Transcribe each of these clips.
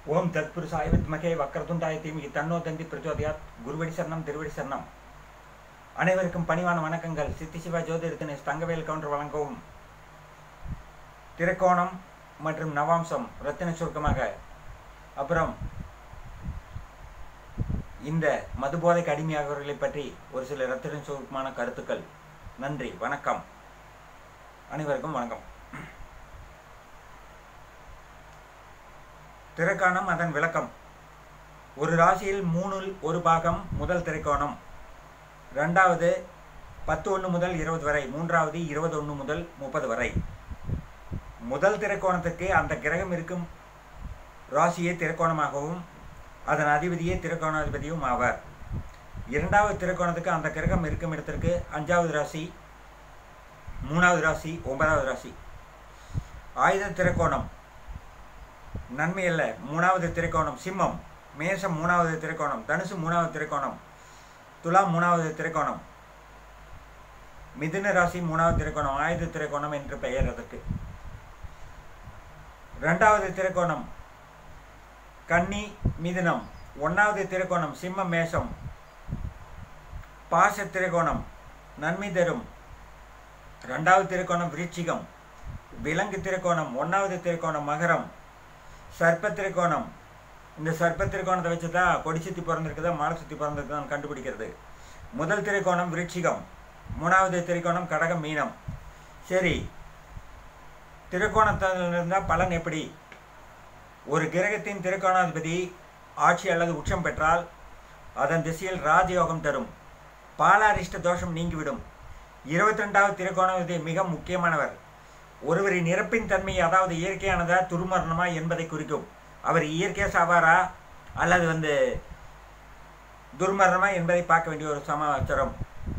ஓம் தத்புருஷாய வித்மகே வக்கரதுண்டாய தீமிகி தன்னோ தந்தி பிரச்சோதயாத் குருவடி சரணம் திருவடி சரணம் அனைவருக்கும் பணிவான வணக்கங்கள் சித்தி சிவா ஜோதிடத்தினை தங்கவேல் கவுண்டர் வழங்கவும் திரைக்கோணம் மற்றும் நவாம்சம் ரத்தின சுருக்கமாக அப்புறம் இந்த மதுபோதைக்கு அடிமையாகவர்களை பற்றி ஒரு சில ரத்தின சுருக்கமான கருத்துக்கள் நன்றி வணக்கம் அனைவருக்கும் வணக்கம் திரைக்காணம் அதன் விளக்கம் ஒரு ராசியில் மூணில் ஒரு பாகம் முதல் திரைக்கோணம் ரெண்டாவது பத்து ஒன்று முதல் இருபது வரை மூன்றாவது இருபது ஒன்று முதல் முப்பது வரை முதல் திரைக்கோணத்துக்கு அந்த கிரகம் இருக்கும் ராசியே திரைக்கோணமாகவும் அதன் அதிபதியே திரைக்கோணாதிபதியும் ஆவார் இரண்டாவது திரைக்கோணத்துக்கு அந்த கிரகம் இருக்கும் இடத்திற்கு அஞ்சாவது ராசி மூணாவது ராசி ஒன்பதாவது ராசி ஆயுத திரைக்கோணம் நன்மை அல்ல மூணாவது திரைக்கோணம் சிம்மம் மேஷம் மூணாவது திரைக்கோணம் தனுசு மூணாவது திரைக்கோணம் துலாம் மூணாவது திரைக்கோணம் மிதுன ராசி மூணாவது திரைக்கோணம் ஆயுத திரைக்கோணம் என்று பெயர் அதற்கு ரெண்டாவது திரைக்கோணம் கன்னி மிதுனம் ஒன்றாவது திரைக்கோணம் சிம்ம மேஷம் பாச திரைக்கோணம் நன்மை தரும் ரெண்டாவது திரைக்கோணம் விருச்சிகம் விலங்கு திரைக்கோணம் ஒன்றாவது திரைக்கோணம் மகரம் சர்ப்ப திரைக்கோணம் இந்த சர்ப்ப திரைக்கோணத்தை வச்சு தான் கொடி சுற்றி பிறந்திருக்குதா மாலை சுற்றி பிறந்திருக்குதான் கண்டுபிடிக்கிறது முதல் திரைக்கோணம் விருட்சிகம் மூணாவது திரைக்கோணம் கடகம் மீனம் சரி திரைக்கோணத்தில் இருந்தால் பலன் எப்படி ஒரு கிரகத்தின் திரைக்கோணாதிபதி ஆட்சி அல்லது உச்சம் பெற்றால் அதன் திசையில் ராஜயோகம் தரும் பாலாரிஷ்ட தோஷம் நீங்கிவிடும் இருபத்தி ரெண்டாவது திரைக்கோணாதிபதி மிக முக்கியமானவர் ஒருவரின் இறப்பின் தன்மை அதாவது இயற்கையானதா துர்மரணமா என்பதை குறிக்கும் அவர் இயற்கையாக சாவாரா அல்லது வந்து துர்மரணமா என்பதை பார்க்க வேண்டிய ஒரு சமாச்சாரம்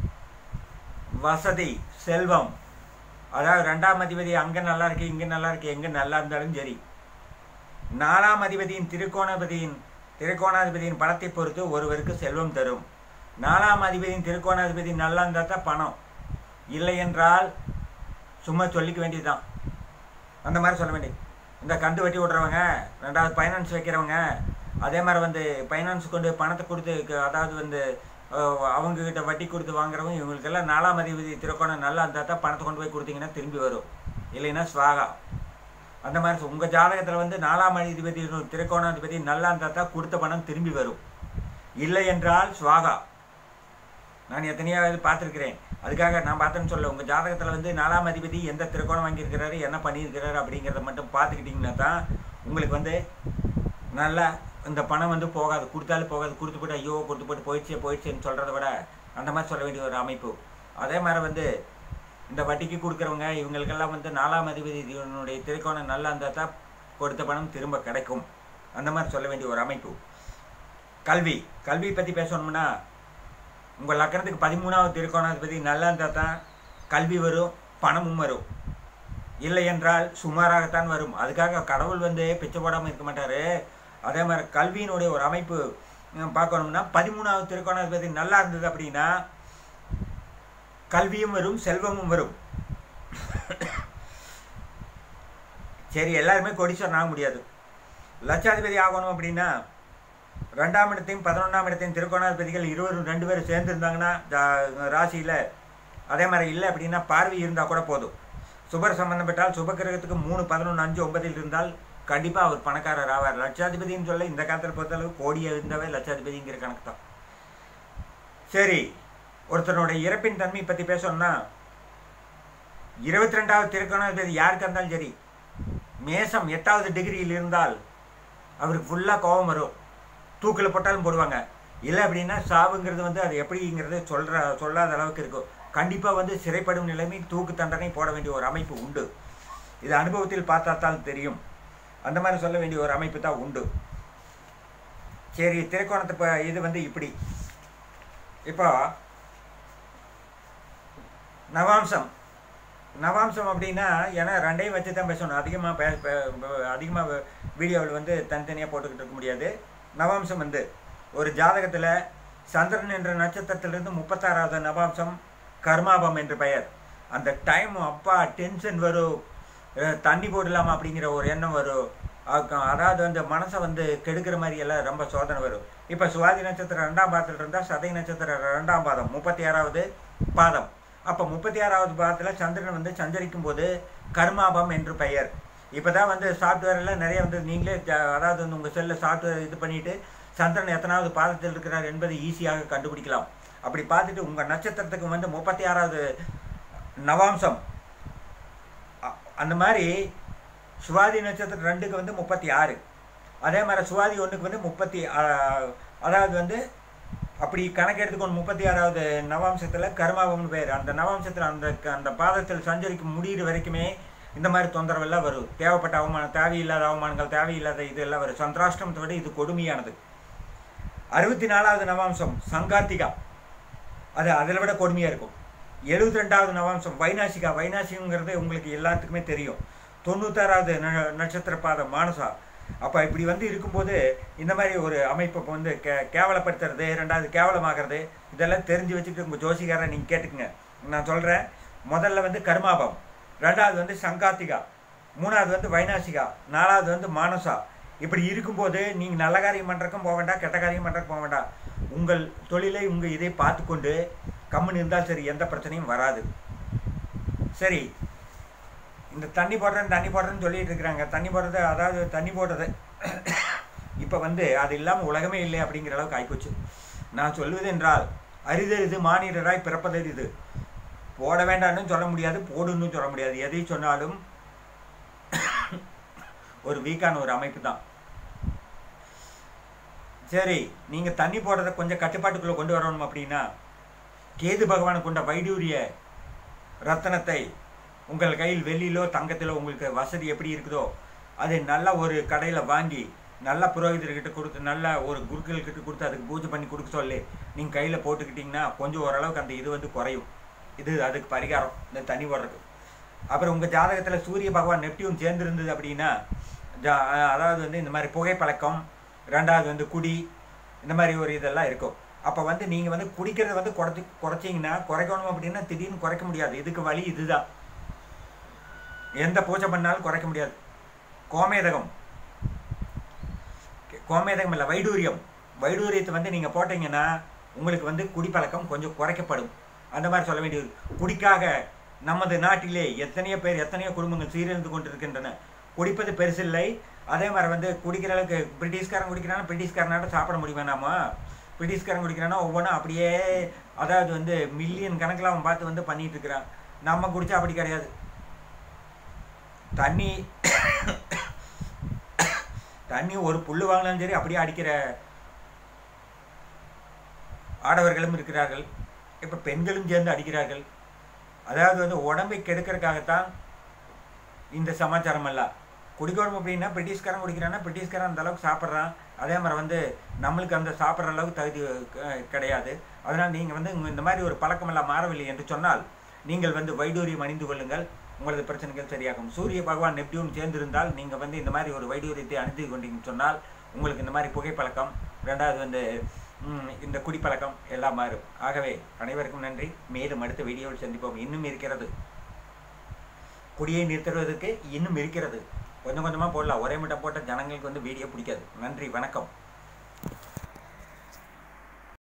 வசதி செல்வம் அதாவது ரெண்டாம் அதிபதி அங்கே நல்லா இருக்கு இங்கே நல்லா இருக்கு எங்கே நல்லா இருந்தாலும் சரி நாலாம் அதிபதியின் திருக்கோணாதிபதியின் திருக்கோணாதிபதியின் பலத்தை பொறுத்து ஒருவருக்கு செல்வம் தரும் நாலாம் அதிபதியின் திருக்கோணாதிபதி நல்லா இருந்தால் தான் பணம் இல்லை என்றால் சும்மா சொல்லிக்க வேண்டியதுதான் அந்த மாதிரி சொல்ல வேண்டியது இந்த கண்டு வெட்டி விட்றவங்க ரெண்டாவது ஃபைனான்ஸ் வைக்கிறவங்க அதே மாதிரி வந்து ஃபைனான்ஸ் கொண்டு பணத்தை கொடுத்து அதாவது வந்து அவங்கக்கிட்ட வட்டி கொடுத்து வாங்குறவங்க இவங்களுக்கெல்லாம் நாலாம் அதிபதி திருக்கோணம் நல்லா இருந்தால் தான் பணத்தை கொண்டு போய் கொடுத்தீங்கன்னா திரும்பி வரும் இல்லைன்னா ஸ்வாகா அந்த மாதிரி உங்கள் ஜாதகத்தில் வந்து நாலாம் அதிபதி திருக்கோணாதிபதி நல்லா இருந்தால் தான் கொடுத்த பணம் திரும்பி வரும் இல்லை என்றால் ஸ்வாகா நான் எத்தனையாவது பார்த்துருக்கிறேன் அதுக்காக நான் பார்த்தேன்னு சொல்ல உங்கள் ஜாதகத்தில் வந்து நாலாம் அதிபதி எந்த திருக்கோணம் வாங்கியிருக்கிறாரு என்ன பண்ணியிருக்கிறாரு அப்படிங்கிறத மட்டும் பார்த்துக்கிட்டிங்கன்னா தான் உங்களுக்கு வந்து நல்லா இந்த பணம் வந்து போகாது கொடுத்தாலும் போகாது கொடுத்து போட்டு ஐயோ கொடுத்து போட்டு போயிடுச்சே போயிடுச்சேன்னு சொல்கிறத விட அந்த மாதிரி சொல்ல வேண்டிய ஒரு அமைப்பு அதே மாதிரி வந்து இந்த வட்டிக்கு கொடுக்குறவங்க இவங்களுக்கெல்லாம் வந்து நாலாம் அதிபதியினுடைய திரைக்கோணம் நல்லா இருந்தால் தான் கொடுத்த பணம் திரும்ப கிடைக்கும் அந்த மாதிரி சொல்ல வேண்டிய ஒரு அமைப்பு கல்வி கல்வி பற்றி பேசணும்னா உங்கள் லக்கணத்துக்கு பதிமூணாவது திருக்கோணாதிபதி நல்லா இருந்தால் தான் கல்வி வரும் பணமும் வரும் இல்லை என்றால் சுமாராகத்தான் வரும் அதுக்காக கடவுள் வந்து பிச்சை போடாமல் இருக்க மாட்டார் அதே மாதிரி கல்வியினுடைய ஒரு அமைப்பு பார்க்கணும்னா பதிமூணாவது திருக்கோணாதிபதி நல்லா இருந்தது அப்படின்னா கல்வியும் வரும் செல்வமும் வரும் சரி எல்லாருமே கொடிச்சோர் ஆக முடியாது லட்சாதிபதி ஆகணும் அப்படின்னா ரெண்டாம் இடத்தையும் பதினொன்றாம் இடத்தையும் திருக்கோணாதிபதிகள் இருவரும் ரெண்டு பேரும் சேர்ந்துருந்தாங்கன்னா ராசியில் அதே மாதிரி இல்லை அப்படின்னா பார்வை இருந்தால் கூட போதும் சுபர் சம்பந்தப்பட்டால் சுபகிரகத்துக்கு மூணு பதினொன்று அஞ்சு ஒன்பதில் இருந்தால் கண்டிப்பாக அவர் பணக்காரர் ஆவார் லட்சாதிபதினு சொல்ல இந்த காலத்தில் பொறுத்தளவு கோடியை இருந்தவே லட்சாதிபதிங்கிற கணக்கு தான் சரி ஒருத்தனுடைய இறப்பின் தன்மை பற்றி பேசணும்னா இருபத்தி ரெண்டாவது திருக்கோணாதிபதி யாருக்கு இருந்தாலும் சரி மேசம் எட்டாவது டிகிரியில் இருந்தால் அவருக்கு ஃபுல்லாக கோபம் வரும் தூக்கில் போட்டாலும் போடுவாங்க இல்லை அப்படின்னா சாவுங்கிறது வந்து அது எப்படிங்கிறது சொல்கிற சொல்லாத அளவுக்கு இருக்கும் கண்டிப்பாக வந்து சிறைப்படும் நிலைமை தூக்கு தண்டனை போட வேண்டிய ஒரு அமைப்பு உண்டு இது அனுபவத்தில் பார்த்தாத்தான் தெரியும் அந்த மாதிரி சொல்ல வேண்டிய ஒரு அமைப்பு தான் உண்டு சரி திரைக்கோணத்தை இப்போ இது வந்து இப்படி இப்போ நவாம்சம் நவாம்சம் அப்படின்னா ஏன்னா ரெண்டையும் வச்சு தான் பேசணும் அதிகமாக பே அதிகமாக வீடியோவில் வந்து தனித்தனியாக போட்டுக்கிட்டு இருக்க முடியாது நவாம்சம் வந்து ஒரு ஜாதகத்தில் சந்திரன் என்ற நட்சத்திரத்திலிருந்து முப்பத்தாறாவது நவாம்சம் கர்மாபம் என்று பெயர் அந்த டைம் அப்பா டென்ஷன் வரும் அஹ் தண்ணி போடலாமா அப்படிங்கிற ஒரு எண்ணம் வரும் அக்க- அதாவது வந்து மனசை வந்து கெடுக்கிற மாதிரி எல்லாம் ரொம்ப சோதனை வரும் இப்போ சுவாதி நட்சத்திரம் ரெண்டாம் பாதத்தில் இருந்தால் சதை நட்சத்திரம் ரெண்டாம் பாதம் முப்பத்தி ஆறாவது பாதம் அப்போ முப்பத்தி ஆறாவது பாதத்தில் சந்திரன் வந்து சஞ்சரிக்கும் போது கர்மாபம் என்று பெயர் இப்போ தான் வந்து சாஃப்ட்வேரில் நிறைய வந்து நீங்களே ஜ- அதாவது வந்து உங்கள் செல்லில் சாஃப்ட்வேர் இது பண்ணிவிட்டு சந்திரன் எத்தனாவது பாதத்தில் இருக்கிறார் என்பதை ஈஸியாக கண்டுபிடிக்கலாம் அப்படி பார்த்துட்டு உங்கள் நட்சத்திரத்துக்கு வந்து முப்பத்தி ஆறாவது நவாம்சம் அ- அந்த மாதிரி சுவாதி நட்சத்திரம் ரெண்டுக்கு வந்து முப்பத்தி ஆறு அதே மாதிரி சுவாதி ஒன்றுக்கு வந்து முப்பத்தி ஆ- அதாவது வந்து அப்படி கணக்கு எடுத்துக்கொண்டு முப்பத்தி ஆறாவது நவாம்சத்தில் கர்மாவம்னு பேர் அந்த நவாம்சத்தில் அந்த அந்த பாதத்தில் சஞ்சரிக்கும் முடிகிற வரைக்குமே இந்த மாதிரி தொந்தரவெல்லாம் வரும் தேவைப்பட்ட அவமானம் தேவையில்லாத அவமானங்கள் தேவையில்லாத இதெல்லாம் வரும் சந்திராஷ்டமத்தை விட இது கொடுமையானது அறுபத்தி நாலாவது நவாம்சம் சங்கார்த்திகா அது அதில் விட கொடுமையாக இருக்கும் எழுபத்தி ரெண்டாவது நவாம்சம் வைநாசிகா வைநாசிகங்கிறது உங்களுக்கு எல்லாத்துக்குமே தெரியும் தொண்ணூத்தாறாவது ந நட்சத்திர பாதம் மானசா அப்போ இப்படி வந்து இருக்கும்போது இந்த மாதிரி ஒரு அமைப்பை இப்ப வந்து கே கேவலப்படுத்துறது ரெண்டாவது கேவலமாகிறது இதெல்லாம் தெரிஞ்சு வச்சுட்டு உங்கள் ஜோசிகாரை நீங்கள் கேட்டுக்குங்க நான் சொல்கிறேன் முதல்ல வந்து கர்மாபம் ரெண்டாவது வந்து சங்காத்திகா மூணாவது வந்து வைநாசிகா நாலாவது வந்து மானசா இப்படி இருக்கும்போது நீங்கள் நல்ல காரியம் பண்ணுறக்கும் போக வேண்டாம் கெட்ட காரியம் பண்ணுறக்கும் போக வேண்டாம் உங்கள் தொழிலை உங்கள் இதை பார்த்துக்கொண்டு கம்முன்னு இருந்தால் சரி எந்த பிரச்சனையும் வராது சரி இந்த தண்ணி போடுறேன் தண்ணி போடுறேன்னு சொல்லிட்டு இருக்கிறாங்க தண்ணி போடுறது அதாவது தண்ணி போடுறது இப்போ வந்து அது இல்லாமல் உலகமே இல்லை அப்படிங்கிற அளவுக்கு ஆகிப்போச்சு நான் சொல்வது என்றால் அரிதறிது மானிடராய் பிறப்பதறிது போட வேண்டாம்னு சொல்ல முடியாது போடுன்னு சொல்ல முடியாது எதை சொன்னாலும் ஒரு வீக்கான ஒரு அமைப்பு தான் சரி நீங்கள் தண்ணி போடுறத கொஞ்சம் கட்டுப்பாட்டுக்குள்ளே கொண்டு வரணும் அப்படின்னா கேது பகவானை கொண்ட வைடூரிய ரத்தனத்தை உங்கள் கையில் வெள்ளியிலோ தங்கத்திலோ உங்களுக்கு வசதி எப்படி இருக்குதோ அதை நல்ல ஒரு கடையில் வாங்கி நல்ல புரோகிதர்கிட்ட கொடுத்து நல்ல ஒரு குருக்கள்கிட்ட கொடுத்து அதுக்கு பூஜை பண்ணி கொடுக்க சொல்லி நீங்கள் கையில் போட்டுக்கிட்டிங்கன்னா கொஞ்சம் ஓரளவுக்கு அந்த இது வந்து குறையும் இது அதுக்கு பரிகாரம் இந்த தண்ணி போடுறதுக்கு அப்புறம் உங்கள் ஜாதகத்தில் சூரிய பகவான் நெப்டியூன் சேர்ந்துருந்தது அப்படின்னா ஜா அதாவது வந்து இந்த மாதிரி புகைப்பழக்கம் ரெண்டாவது வந்து குடி இந்த மாதிரி ஒரு இதெல்லாம் இருக்கும் அப்போ வந்து நீங்கள் வந்து குடிக்கிறத வந்து குறைச்சி குறைச்சிங்கன்னா குறைக்கணும் அப்படின்னா திடீர்னு குறைக்க முடியாது இதுக்கு வழி இதுதான் எந்த பூஜை பண்ணாலும் குறைக்க முடியாது கோமேதகம் கோமேதகம் இல்லை வைடூரியம் வைடூரியத்தை வந்து நீங்கள் போட்டீங்கன்னா உங்களுக்கு வந்து குடிப்பழக்கம் கொஞ்சம் குறைக்கப்படும் அந்த மாதிரி சொல்ல வேண்டியது குடிக்காக நமது நாட்டிலே எத்தனையோ பேர் எத்தனையோ குடும்பங்கள் சீரழிந்து கொண்டிருக்கின்றன குடிப்பது பெருசில்லை அதே மாதிரி வந்து குடிக்கிற அளவுக்கு பிரிட்டிஷ்காரன் குடிக்கிறானா பிரிட்டிஷ்காரனாட்ட சாப்பிட முடியுமா நாம பிரிட்டிஷ்காரன் குடிக்கிறானா ஒவ்வொன்றும் அப்படியே அதாவது வந்து மில்லியன் கணக்கில் அவன் பார்த்து வந்து பண்ணிட்டு இருக்கிறான் நம்ம குடிச்சா அப்படி கிடையாது தண்ணி தண்ணி ஒரு புல்லு வாங்கினாலும் சரி அப்படியே அடிக்கிற ஆடவர்களும் இருக்கிறார்கள் இப்போ பெண்களும் சேர்ந்து அடிக்கிறார்கள் அதாவது வந்து உடம்பை கெடுக்கிறதுக்காகத்தான் இந்த சமாச்சாரம் எல்லாம் குடிக்கணும் அப்படின்னா பிரிட்டிஷ்காரன் குடிக்கிறான்னா பிரிட்டிஷ்காரன் அந்த அளவுக்கு சாப்பிட்றான் அதே மாதிரி வந்து நம்மளுக்கு அந்த சாப்பிட்ற அளவுக்கு தகுதி அஹ், கிடையாது அதனால் நீங்கள் வந்து உங்க இந்த மாதிரி ஒரு பழக்கமெல்லாம் மாறவில்லை என்று சொன்னால் நீங்கள் வந்து வைடூரியம் அணிந்து கொள்ளுங்கள் உங்களது பிரச்சனைகள் சரியாகும் சூரிய பகவான் நெப்டியூன் சேர்ந்திருந்தால் நீங்கள் வந்து இந்த மாதிரி ஒரு வைடூரியத்தை அணிந்து கொண்டீங்கன்னு சொன்னால் உங்களுக்கு இந்த மாதிரி புகைப்பழக்கம் ரெண்டாவது வந்து ம், இந்த குடிப்பழக்கம் எல்லாம் மாறும் ஆகவே அனைவருக்கும் நன்றி மேலும் அடுத்த வீடியோவில் சந்திப்போம் இன்னும் இருக்கிறது குடியை நிறுத்துவதற்கு இன்னும் இருக்கிறது கொஞ்சம் கொஞ்சமாக போடலாம் ஒரே மட்டும் போட்ட ஜனங்களுக்கு வந்து வீடியோ பிடிக்காது நன்றி வணக்கம்